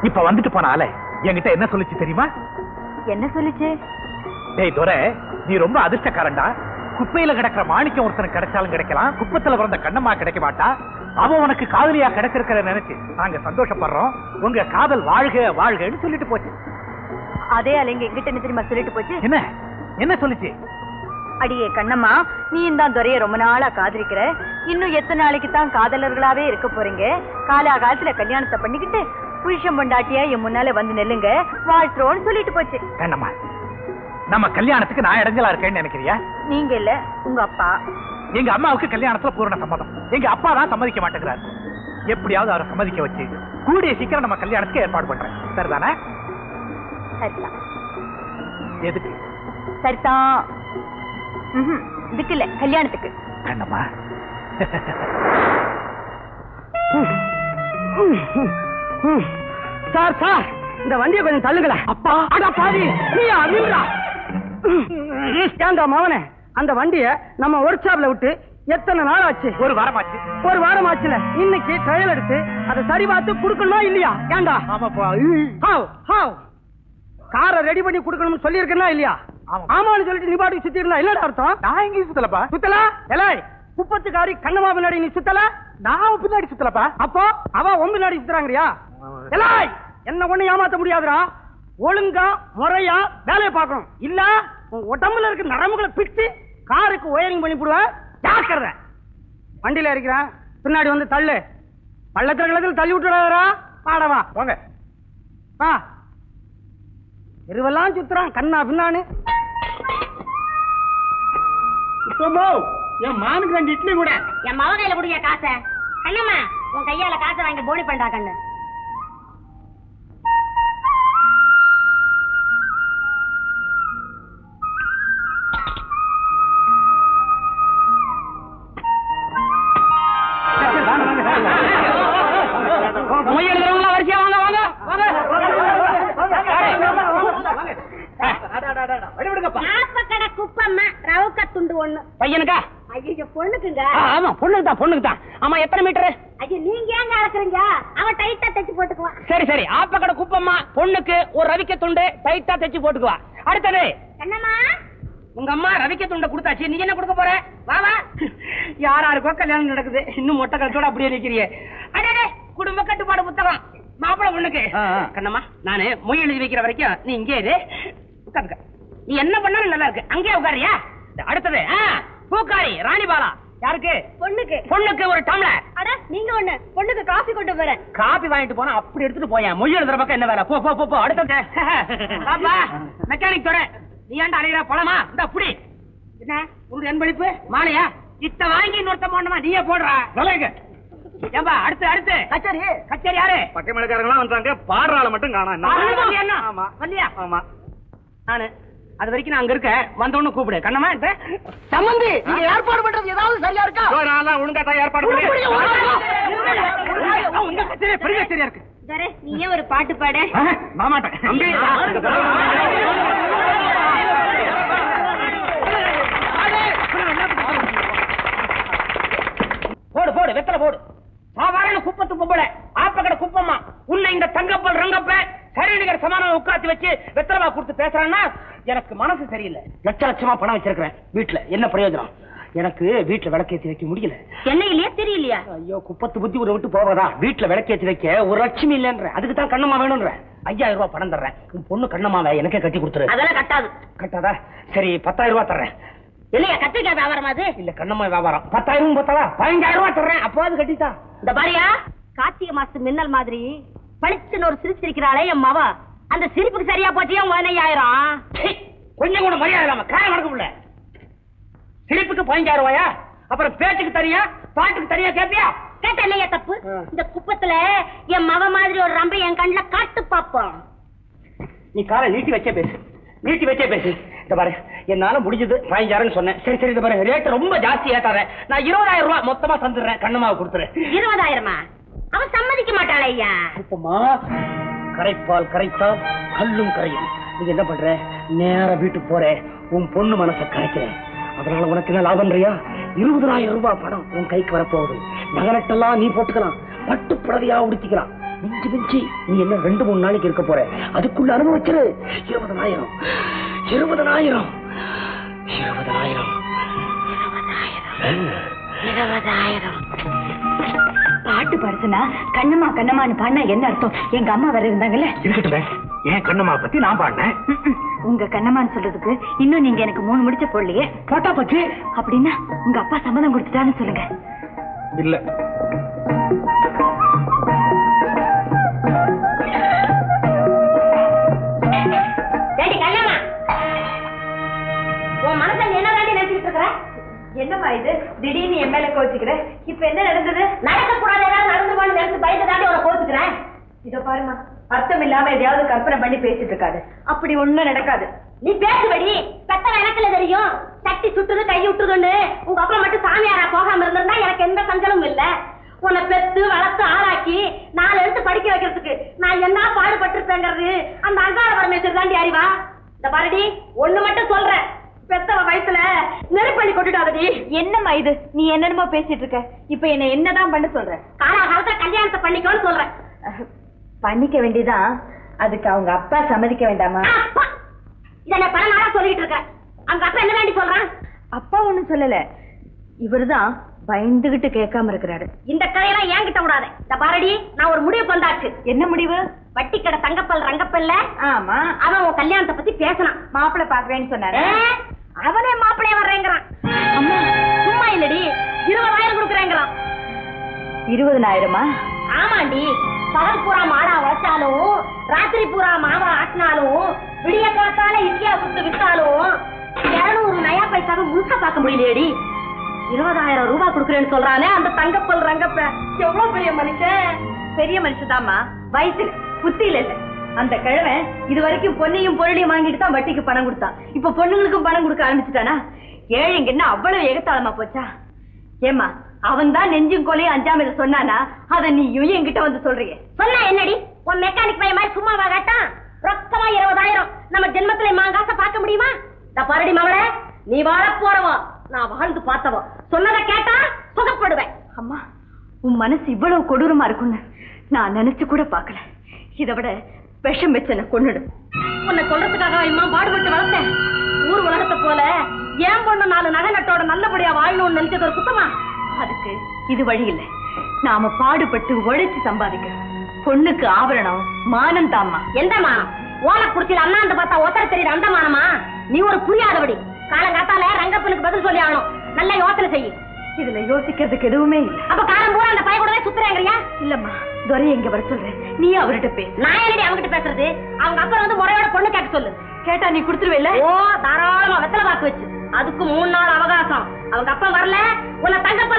இப்ப வந்துட்டு போன ஆளை என்கிட்ட என்ன சொல்லுச்சு தெரியுமா என்ன சொல்லுச்சு டேய் துரை நீ ரொம்ப அதிர்ஷ்டக்காரன்டா குப்பையில கிடக்கிற மாணிக்கம் ஒருத்தனுக்கு கிடைச்சாலும் கிடைக்கலாம் குப்பத்துல பிறந்த கண்ணம்மா கிடைக்க மாட்டா அவன் உனக்கு காதலியா கிடைச்சிருக்கிற நினைச்சு நாங்க சந்தோஷப்படுறோம் உங்க காதல் வாழ்க வாழ்கன்னு சொல்லிட்டு போச்சு அதே அலைங்க எங்கிட்ட என்ன தெரியுமா சொல்லிட்டு போச்சு என்ன என்ன சொல்லுச்சு அடியே கண்ணம்மா நீ தான் துரைய ரொம்ப நாளா காதலிக்கிற இன்னும் எத்தனை நாளைக்கு தான் காதலர்களாவே இருக்க போறீங்க காலா காலத்துல கல்யாணத்தை பண்ணிக்கிட்டு புருஷன் பொண்டாட்டியா என் முன்னால வந்து நெல்லுங்க வாழ்த்துறோம்னு சொல்லிட்டு போச்சு கண்ணம்மா நம்ம கல்யாணத்துக்கு நான் இடைஞ்சலா இருக்கேன்னு நினைக்கிறியா நீங்க இல்ல உங்க அப்பா எங்க அம்மாவுக்கு கல்யாணத்துல பூரண சம்மதம் எங்க அப்பா தான் சம்மதிக்க மாட்டேங்கிறாரு எப்படியாவது அவரை சம்மதிக்க வச்சு கூடிய சீக்கிரம் நம்ம கல்யாணத்துக்கு ஏற்பாடு பண்றேன் சரிதானே சரிதான் எதுக்கு சரிதான் ம்ஹும். இதுக்கு இல்ல கல்யாணத்துக்கு கண்ணம்மா சார் சார் இந்த வண்டியை கொஞ்சம் தள்ளுங்களேன் அப்பா அட பாதி நீ அமிழ்றா ஏண்டா மவனே அந்த வண்டிய நம்ம ஒர்க் ஷாப்ல விட்டு எத்தனை நாள் ஆச்சு ஒரு வாரமாச்சு ஒரு வாரம் ஆச்சுல இன்னைக்கு ட்ரையல் எடுத்து அதை சரி பார்த்து கொடுக்கணுமா இல்லையா ஏண்டா ஆமாப்பா ஹாவ் ஹாவ் காரை ரெடி பண்ணி கொடுக்கணும்னு சொல்லியிருக்கேனா இல்லையா ஆமா. ஆமான்னு சொல்லிட்டு நீ பாட்டுக்கு சுத்தி இருந்தா என்னடா அர்த்தம் நான் எங்கேயும் சுத்தலப்பா சுத்தல எலை குப்பத்துக்காரி கண்ணமா பின்னாடி நீ சுத்தல நான் அவன் பின்னாடி சுத்தலப்பா அப்போ அவ உன் பின்னாடி சுத்துறாங்கறியா எலாய் என்ன ஒண்ணு ஏமாத்த முடியாதுடா ஒழுங்கா முறையா வேலையை பார்க்கணும் இல்ல உன் உடம்புல இருக்க நரம்புகளை பிச்சு காருக்கு ஒயரிங் பண்ணி போடுவேன் ஜாக்கிரதை வண்டியில இருக்கிறேன் பின்னாடி வந்து தள்ளு பள்ளத்துல கிளத்துல தள்ளி விட்டுடாதரா பாடவா வாங்க வா எருவெல்லாம் சுத்துறான் கண்ணா பின்னான்னு என் மானுக்கு ரெண்டு இட்லி கூட என் மவ கையில குடிக்க காசை கண்ணம்மா உன் கையால காசை வாங்கி போனி பண்றா கண்ணு மொய் எழுதுறவங்களா வரிசையா வாங்க வாங்க ஆப்பக்கடை குப்பம்மா ரவுக்க துண்டு ஒண்ணு பையனுக்கா ஐயோ பொண்ணுக்குங்க ஆ, ஆமா பொண்ணுக்கு தான் பொண்ணுக்கு தான் ஆமா எத்தனை மீட்டர் ஐயோ நீங்க ஏங்க அளக்குறீங்க அவன் டைட்டா தைச்சு போட்டுக்குவான் சரி சரி ஆப்பக்கடை குப்பம்மா பொண்ணுக்கு ஒரு ரவிக்க துண்டு டைட்டா தைச்சு போட்டுக்குவா அடுத்தது கண்ணம்மா உங்க அம்மா ரவிக்க துண்டை கொடுத்தாச்சு நீ என்ன கொடுக்க போற வா வா யாராருக்கோ கல்யாணம் நடக்குது இன்னும் மொட்டை கழுத்தோட அப்படியே நிக்கிறியே அடடே குடும்ப கட்டுப்பாடு புத்தகம் மாப்பிள பொண்ணுக்கு கண்ணம்மா நானு மொய் எழுதி வைக்கிற வரைக்கும் நீ இங்கே இரு உட்காந்துக்க நீ என்ன பண்ணாலும் நல்லா இருக்கு அங்கேயே உட்காரியா இந்த அடுத்தது ஆ, பூக்காரி ராணிபாலா யாருக்கு பொண்ணுக்கு பொண்ணுக்கு ஒரு டம்ளர் அட நீங்க ஒண்ணு பொண்ணுக்கு காஃபி கொண்டு போறேன் காபி வாங்கிட்டு போனா அப்படி எடுத்துட்டு போயேன் மொய் எழுதுற பக்கம் என்ன வேலை போ போ போ போ அடுத்தது பாப்பா மெக்கானிக் தொட நீ ஏன்டா அலையிற பழமா இந்த புடி என்ன உனக்கு என்பளிப்பு மாலையா இத்த வாங்கி இன்னொருத்த போடணுமா நீயே போடுறா சொல்லுங்க ஏம்பா அடுத்து அடுத்து கச்சேரி கச்சேரி யாரு பக்கை மேலக்காரங்களாம் வந்தாங்க பாடுறால மட்டும் பாடுறது காணும் என்ன? ஆமா வரலையா? ஆமா நானு அது வரைக்கும் நான் அங்க இருக்கேன் வந்தவொன்னு கூப்பிடு கண்ணம்மா இந்த சம்பந்தி நீங்க ஏற்பாடு பண்றது ஏதாவது சரியா இருக்கா இதோ நான் ஒழுங்கா தான் ஏற்பாடு பண்ணி உங்க கச்சேரி பெரிய கச்சேரியா இருக்கு தரே நீயே ஒரு பாட்டு பாடு நான் மாட்டேன் தம்பி போடு போடு வெத்தலை போடு சாதாரண குப்பத்து பொம்பளை ஆப்பக்கடை குப்பம்மா உன்னை இந்த தங்கப்பல் ரங்கப்ப சரிநிகர் சமானம் உட்காத்தி வச்சு வெத்தலமா கொடுத்து பேசுறான்னா எனக்கு மனசு சரியில்லை லட்ச லட்சமா பணம் வச்சிருக்கிறேன் வீட்டுல என்ன பிரயோஜனம் எனக்கு வீட்டுல விளக்கேத்தி வைக்க முடியல என்ன இல்லையா தெரியலையா ஐயோ குப்பத்து புத்தி ஒரு விட்டு போவதா வீட்டுல விளக்கேத்தி வைக்க ஒரு லட்சுமி இல்லைன்ற அதுக்கு தான் கண்ணம்மா வேணும்ன்ற ஐயாயிரம் ரூபாய் பணம் தர்றேன் உன் பொண்ணு கண்ணம்மாவை எனக்கே கட்டி கொடுத்துரு அதெல்லாம் கட்டாது கட்டாதா சரி பத்தாயிரம் ரூபாய் தர்றேன் இல்லையா கத்திரிக்காய் வியாபாரம் அது இல்ல கண்ணம்மா வியாபாரம் பத்தாயிரம் பத்தாதா பதினஞ்சாயிரம் ரூபாய் தர்றேன் அப்போது கட்டித்தா இந்த பாரியா கார்த்திகை மாசத்து மின்னல் மாதிரி பளிச்சுன்னு ஒரு சிரிச்சு சிரிக்கிறாளே என் மவ அந்த சிரிப்புக்கு சரியா போச்சு உன் பதினையாயிரம் சீ, கொஞ்சம் கூட மரியாதை இல்லாம காரம் நடக்க முடியல சிரிப்புக்கு பதினஞ்சாயிரம் ரூபாயா அப்புறம் பேச்சுக்கு தனியா பாட்டுக்கு தனியா கேப்பியா கேட்ட இல்லையா தப்பு ஆ. இந்த குப்பத்துல என் மவ மாதிரி ஒரு ரம்பை என் கண்ணுல காட்டு பாப்போம் நீ காலை நீட்டி வச்சே பேசு நீட்டி வச்சே பேசு இந்த பாரு என்னால முடிஞ்சது பதினஞ்சாயிரம் சொன்னேன் சரி சரி இந்த பாரு ரேட் ரொம்ப ஜாஸ்தி ஏத்தாத நான் இருபதாயிரம் ரூபாய் மொத்தமா தந்துடுறேன் கண்ணம்மாவை கொடுத்துறேன் இருபதாயிரமா அவன் சம்மதிக்க மாட்டாளே ஐயா இப்பமா கரைப்பால் கரைத்தால் கல்லும் கரையும் நீ என்ன பண்ற நேரா வீட்டுக்கு போற உன் பொண்ணு மனசை கரைக்கிறேன் அதனால உனக்கு என்ன லாபம்ன்றியா இருபதாயிரம் ரூபாய் பணம் உன் கைக்கு வரப்போகுது நகரட்டெல்லாம் நீ போட்டுக்கலாம் பட்டு புடவையா உடுத்திக்கலாம் மிஞ்சி மிஞ்சி நீ என்ன ரெண்டு மூணு நாளைக்கு இருக்க போற அதுக்குள்ள அனுபவிச்சிரு இருபதனாயிரம் இருபதனாயிரம் இருபதனாயிரம் பாட்டு பாடுச்சுனா கண்ணம்மா கண்ணம்மான்னு பாடினா என்ன அர்த்தம் எங்க அம்மா வேற இருந்தாங்கல்ல இருக்கட்டும் என் கண்ணம்மா பத்தி நான் பாடினேன் ம்ம். உங்க கண்ணம்மான்னு சொல்றதுக்கு இன்னும் நீங்க எனக்கு மூணு முடிச்ச போடலையே போட்டா போச்சு அப்படின்னா உங்க அப்பா சம்மதம் கொடுத்துட்டான்னு சொல்லுங்க இல்ல ஏடி கண்ணம்மா உன் மனசுல என்ன தாண்டி நினைச்சிட்டு இருக்கிற என்னம்மா இது திடீர்னு என் மேல கோச்சுக்கிற இப்ப என்ன நடந்தது நடக்க கூடாது ஏதாவது நடந்து போன்னு நினைச்சு பயந்து தாண்டி உன கோச்சுக்கிறேன் இதோ பாருமா அர்த்தம் இல்லாம எதையாவது கற்பனை பண்ணி பேசிட்டு இருக்காது அப்படி ஒண்ணும் நடக்காது நீ பேசுவடி பெத்த எனக்குல தெரியும் சட்டி சுட்டுது கை விட்டுதுன்னு உங்க அப்பா மட்டும் சாமியாரா போகாம இருந்திருந்தா எனக்கு எந்த சஞ்சலமும் இல்ல உன்னை பெத்து வளர்த்து ஆளாக்கி நாலு எழுத்து படிக்க வைக்கிறதுக்கு நான் என்ன பாடுபட்டிருப்பேங்கிறது அந்த அங்காள பரமேஸ்வரி தாண்டி அறிவா இந்த பாருடி ஒண்ணு மட்டும் சொல்றேன் பெத்தவ வயசுல நெருப்பள்ளி கொட்டுட்டாதடி என்னம்மா இது நீ என்னென்னமோ பேசிட்டு இருக்க இப்ப என்ன என்னதான் பண்ண சொல்ற காலாகாலத்துல கல்யாணத்தை பண்ணிக்கோன்னு சொல்றேன் அஹ், பண்ணிக்க வேண்டியதான் அதுக்கு அவங்க அப்பா சம்மதிக்க வேண்டாமா அப்பா இத நான் பல நாளா சொல்லிட்டு இருக்கேன் அவங்க அப்பா என்ன வேண்டி சொல்றான் அப்பா ஒண்ணும் சொல்லல இவர்தான் பயந்துகிட்டு கேட்காம இருக்கிறாரு இந்த கதையெல்லாம் என்கிட்ட விடாத இந்த பாரடி நான் ஒரு முடிவு கொண்டாச்சு என்ன முடிவு வட்டி கடை தங்கப்பல் ரங்கப்பல்ல ஆமா அவன் உன் கல்யாணத்தை பத்தி பேசினான் மாப்பிள்ளை பாக்குறேன்னு சொன்னாரு ஏ, அவனே மாப்பிளைய வர்றேங்கிறான் அம்மா சும்மா இல்லடி இருபதாயிரம் கொடுக்குறேங்கிறான் இருபதனாயிரமா ஆமாண்டி பகல் பூரா மாடா வளர்த்தாலும் ராத்திரி பூரா மாவா ஆட்டினாலும் விடிய காத்தால இந்தியா சுத்து வித்தாலும் இருநூறு நயா பைசாவை முழுசா பார்க்க முடியலையேடி இருபதாயிரம் ரூபாய் கொடுக்குறேன்னு சொல்றானே அந்த தங்கப்பல் ரங்கப்ப எவ்வளவு பெரிய மனுஷன் பெரிய மனுஷதாம்மா வயசுல புத்தியில இல்ல அந்த கிழவன் இது வரைக்கும் பொன்னையும் பொருளையும் வாங்கிட்டு தான் வட்டிக்கு பணம் கொடுத்தான் இப்ப பொண்ணுங்களுக்கும் பணம் கொடுக்க ஆரம்பிச்சுட்டானா ஏழைங்க என்ன அவ்வளவு எகத்தாளமா போச்சா ஏமா அவன் தான் நெஞ்சும் கொலையும் அஞ்சாம இதை சொன்னானா அத நீயும் என்கிட்ட வந்து சொல்றியே சொன்னா என்னடி உன் மெக்கானிக் பையன் மாதிரி சும்மாவா கேட்டான் ரொக்கமா இருபதாயிரம் நம்ம ஜென்மத்துல மாங்காச பார்க்க முடியுமா இந்த பாரடி மவளே நீ வாழ போறவோ நான் வாழ்ந்து பார்த்தவோ சொன்னதை கேட்டா சுகப்படுவேன் அம்மா உன் மனசு இவ்வளவு கொடூரமா இருக்கும்னு நான் நினைச்சு கூட பார்க்கல இதை விட விஷம் வச்சு என்ன கொன்னுடும் உன்னை சொல்றதுக்காக இம்மா பாடுபட்டு வளர்த்தேன் ஊர் உலகத்தை போல ஏன் பொண்ணு நாலு நகை நட்டோட நல்லபடியா வாழணும்னு நினைச்சது ஒரு குத்தமா அதுக்கு இது வழி இல்ல நாம பாடுபட்டு உழைச்சு சம்பாதிக்கிறோம் பொண்ணுக்கு ஆபரணம் மானம் தாம்மா எந்த மானம் ஓலை குடிச்சில அண்ணாந்து பார்த்தா ஒத்தர தெரியுது அந்த மானமா நீ ஒரு புரியாதபடி காலங்காத்தால ரங்கப்பனுக்கு பதில் சொல்லி ஆகணும் நல்ல யோசனை செய்யு இதுல யோசிக்கிறதுக்கு எதுவுமே இல்ல அப்ப காலம் பூரா அந்த பைய கூடவே சுத்துறேங்கறியா இல்லம்மா துரை எங்க வர சொல்றேன் நீ அவர்கிட்ட பேசு நான் என்னடி அவங்கிட்ட பேசுறது அவங்க அப்பா வந்து முறையோட பொண்ணு கேட்க சொல்லு கேட்டா நீ கொடுத்துருவேல ஓ தாராளமா வெத்தலை பாக்கு வச்சு அதுக்கு மூணு நாள் அவகாசம் அவங்க அப்பா வரல உன்னை தங்கப்ப